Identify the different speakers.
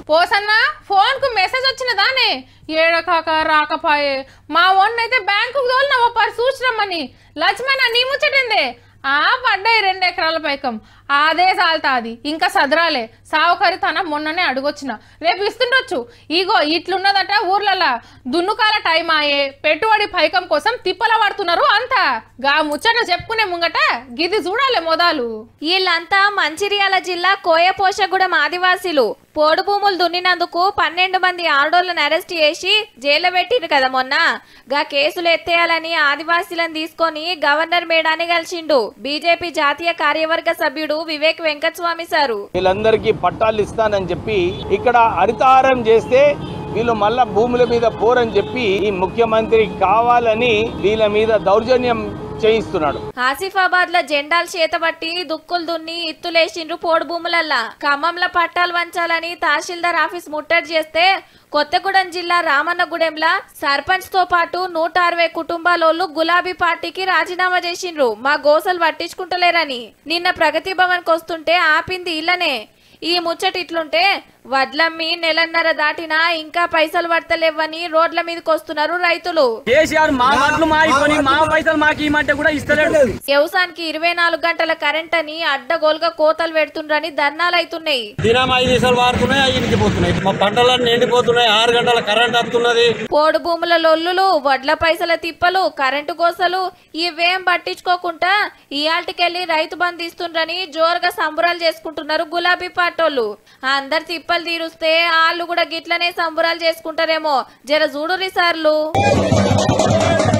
Speaker 1: పోసన్న phone కు message వచ్చినదానే ఏడకాక రాకపాయే మా అయితే బ్యాంకుకు తోలిన ఓ పరి సూచనమ్మని లక్ష్మణ నీ ముచ్చటిందే ఆ పడ్డాయి రెండు ఎకరాల పైకం అదే సాల్తాది ఇంకా సదరాలే సావుకరి తన మొన్ననే అడుగొచ్చిన రేపు ఇస్తుండొచ్చు ఇగో ఇట్లున్నదట ఊర్లలా దున్నుకాల టైం ఆయే పెట్టుబడి పైకం కోసం తిప్పల పడుతున్నారు అంతా గా ముచ్చట చెప్పుకునే ముంగట గిది చూడాలి మొదలు
Speaker 2: వీళ్ళంతా మంచిర్యాల జిల్లా కోయపోషగూడెం ఆదివాసీలు పోడు భూములు దున్నినందుకు పన్నెండు మంది ఆడోళ్లను అరెస్ట్ చేసి జైలు పెట్టిరు కదా మొన్న గా కేసులు ఎత్తేయాలని ఆదివాసీలను తీసుకొని గవర్నర్ మేడాన్ని కలిసిండు బీజేపీ జాతీయ కార్యవర్గ సభ్యుడు వివేక్ వెంకటస్వామి సారు
Speaker 3: వీళ్ళందరికీ పట్టాలు ఇస్తానని చెప్పి ఇక్కడ హరితహారం చేస్తే వీళ్ళు మళ్ళా భూముల మీద పోరని చెప్పి ఈ ముఖ్యమంత్రి కావాలని వీళ్ళ మీద దౌర్జన్యం చేయిస్తున్నాడు
Speaker 2: ఆసిఫాబాద్ లో జెండాలు చేతబట్టి దుక్కులు దున్ని ఇత్తులేసిండ్రు పోడు భూములల్లా ఖమ్మంలో పట్టాలు వంచాలని తహసీల్దార్ ఆఫీస్ ముట్టడి చేస్తే కొత్తగూడెం జిల్లా రామన్నగూడెంలా సర్పంచ్ తో పాటు నూట అరవై కుటుంబాలోళ్ళు గులాబీ పార్టీకి రాజీనామా చేసిండ్రు మా గోసలు పట్టించుకుంటలేరని నిన్న ప్రగతి భవన్ వస్తుంటే ఆపింది ఇల్లనే ఈ ముచ్చట ఇట్లుంటే వడ్లమ్మి నెలన్నర దాటినా ఇంకా పైసలు పడతలేవని రోడ్ల మీదకి వస్తున్నారు రైతులు
Speaker 4: కేసీఆర్ మా మాటలు మాయికొని మా పైసలు మాకు ఇమ్మంటే కూడా ఇస్తలేడు
Speaker 2: వ్యవసాయానికి ఇరవై నాలుగు గంటల కరెంట్ అని అడ్డగోలుగా కోతలు పెడుతుండ్రని ధర్నాలు అవుతున్నాయి
Speaker 4: దినం ఐదు నిమిషాలు వాడుతున్నాయి అవి ఇంటిపోతున్నాయి మా పంటలన్నీ ఎండిపోతున్నాయి ఆరు గంటల కరెంట్ వస్తున్నది
Speaker 2: పోడు భూముల లొల్లులు వడ్ల పైసల తిప్పలు కరెంటు కోసలు ఇవేం పట్టించుకోకుండా ఇయాల్టికెళ్లి రైతు బంధు ఇస్తుండ్రని జోరుగా సంబురాలు చేసుకుంటున్నారు గులాబీ పాటోళ్ళు అందరు తిప్పలు తీరుస్తే వాళ్ళు కూడా గిట్లనే సంబురాలు చేసుకుంటారేమో జర చూడురి సార్లు